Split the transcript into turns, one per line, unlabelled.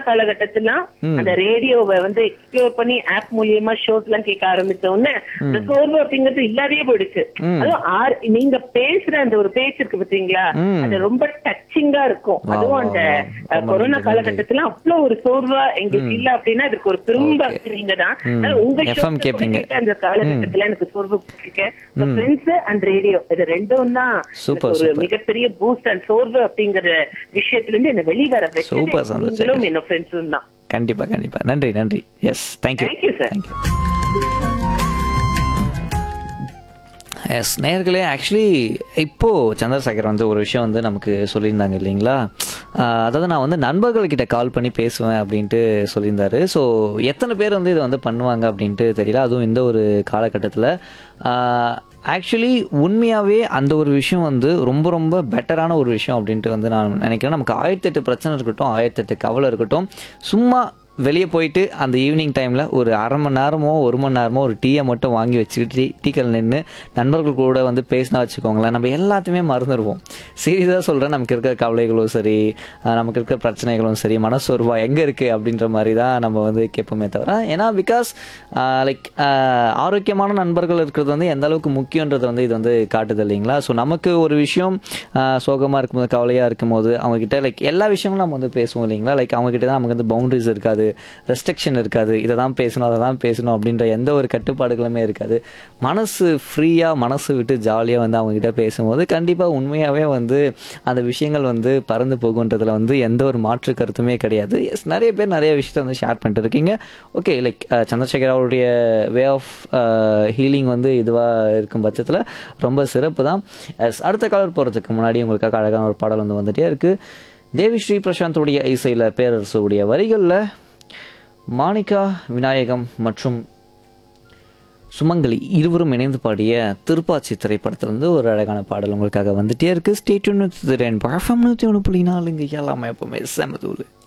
காலகட்டத்துல அந்த ரேடியோவை வந்து எக்ஸ்ப்ளோர் பண்ணி ஆப் மூலியமா ஷோஸ் எல்லாம் கேட்க ஆரம்பிச்ச உடனே இந்த சோர்வு அப்படிங்கிறது இல்லாதே போயிடுச்சு அதுவும் ஆர்- நீங்க பேசுற அந்த ஒரு பேச்சு இருக்கு பாத்தீங்களா அது ரொம்ப டச்சிங்கா இருக்கும்
வா,
அதுவும்
வா,
அந்த
வா.
அஹ்,
ரொம்ப
கொரோனா
நன்றி,
காலகட்டத்துல அவ்வளவு ஒரு சோர்வா எங்களுக்கு இல்ல அப்படின்னா அதுக்கு ஒரு திரும்ப நீங்க தான் அதனால உங்க
FM
show
கேப்பீங்க.
கேட்ட அந்த காலகட்டத்துல எனக்கு சோர்வு ஃப்ரெண்ட்ஸ் அண்ட் ரேடியோ இது ரெண்டும் தான்
Super,
எனக்கு ஒரு
super.
மிகப்பெரிய பூஸ்ட் அண்ட் சோர்வு அப்படிங்கிற விஷயத்துல இருந்து என்ன வெளிவர
Super,
வச்சது
சந்தோஷம்.
நீங்களும் என்ன ஃப்ரெண்ட்ஸும் தான்
கண்டிப்பா கண்டிப்பா நன்றி நன்றி yes thank you
Thank you, sir.
Thank you yes நேர்களே ஆக்சுவலி இப்போ சந்திரசேகர் வந்து ஒரு விஷயம் வந்து நமக்கு சொல்லியிருந்தாங்க இல்லைங்களா ஆஹ் அதாவது நான் வந்து நண்பர்கள்கிட்ட கால் பண்ணி பேசுவேன் அப்படின்ட்டு சொல்லியிருந்தாரு ஸோ எத்தனை பேர் வந்து இதை வந்து பண்ணுவாங்க அப்படின்ட்டு தெரியல அதுவும் இந்த ஒரு காலகட்டத்தில் ஆக்சுவலி உண்மையாகவே அந்த ஒரு விஷயம் வந்து ரொம்ப ரொம்ப பெட்டரான ஒரு விஷயம் அப்படின்ட்டு வந்து நான் நினைக்கிறேன் நமக்கு ஆயிரத்தெட்டு பிரச்சனை இருக்கட்டும் ஆயிரத்தெட்டு கவலை இருக்கட்டும் சும்மா வெளியே போயிட்டு அந்த ஈவினிங் டைமில் ஒரு அரை மணி நேரமோ ஒரு மணி நேரமோ ஒரு டீயை மட்டும் வாங்கி வச்சுக்கிட்டு டீ டீக்கல் நின்று நண்பர்கள் கூட வந்து பேசினா வச்சுக்கோங்களேன் நம்ம எல்லாத்தையுமே மறந்துடுவோம் சீரியஸாக சொல்கிறேன் நமக்கு இருக்கிற கவலைகளும் சரி அஹ் நமக்கு இருக்கிற பிரச்சனைகளும் சரி மனசோர்வா எங்கே இருக்குது அப்படின்ற மாதிரி தான் நம்ம வந்து கேட்போமே தவிர ஏன்னா பிகாஸ் லைக் ஆரோக்கியமான நண்பர்கள் இருக்கிறது வந்து எந்த அளவுக்கு முக்கியன்றது வந்து இது வந்து காட்டுது இல்லைங்களா ஸோ நமக்கு ஒரு விஷயம் சோகமாக இருக்கும்போது கவலையாக இருக்கும்போது அவங்ககிட்ட லைக் எல்லா விஷயங்களும் நம்ம வந்து பேசுவோம் இல்லைங்களா லைக் அவங்ககிட்ட தான் நமக்கு வந்து பவுண்டரிஸ் இருக்காது ரெஸ்ட்ரிக்ஷன் இருக்காது இதை தான் பேசணும் அதை தான் பேசணும் அப்படின்ற எந்த ஒரு கட்டுப்பாடுகளுமே இருக்காது மனசு ஃப்ரீயாக மனசு விட்டு ஜாலியாக வந்து அவங்ககிட்ட பேசும்போது கண்டிப்பாக உண்மையாகவே வந்து அந்த விஷயங்கள் வந்து பறந்து போகுன்றதுல வந்து எந்த ஒரு மாற்று கருத்துமே கிடையாது எஸ் நிறைய பேர் நிறைய விஷயத்த வந்து ஷேர் பண்ணிட்டு இருக்கீங்க ஓகே லைக் சந்திரசேகர் அவருடைய வே ஆஃப் ஹீலிங் வந்து இதுவாக இருக்கும் பட்சத்தில் ரொம்ப சிறப்பு தான் எஸ் அடுத்த காலர் போகிறதுக்கு முன்னாடி உங்களுக்காக அழகான ஒரு பாடல் வந்து வந்துட்டே இருக்குது தேவி ஸ்ரீ பிரசாந்தோடைய இசையில் பேரரசுடைய வரிகளில் மாணிகா விநாயகம் மற்றும் சுமங்கலி இருவரும் இணைந்து பாடிய திருப்பாச்சி திரைப்படத்திலிருந்து ஒரு அழகான பாடல் உங்களுக்காக வந்துட்டே இருக்கு ஸ்டேட் நூற்றி நூற்றி ஒன்று புள்ளி நாலுங்க எல்லாமே எப்பவுமே செமதூள்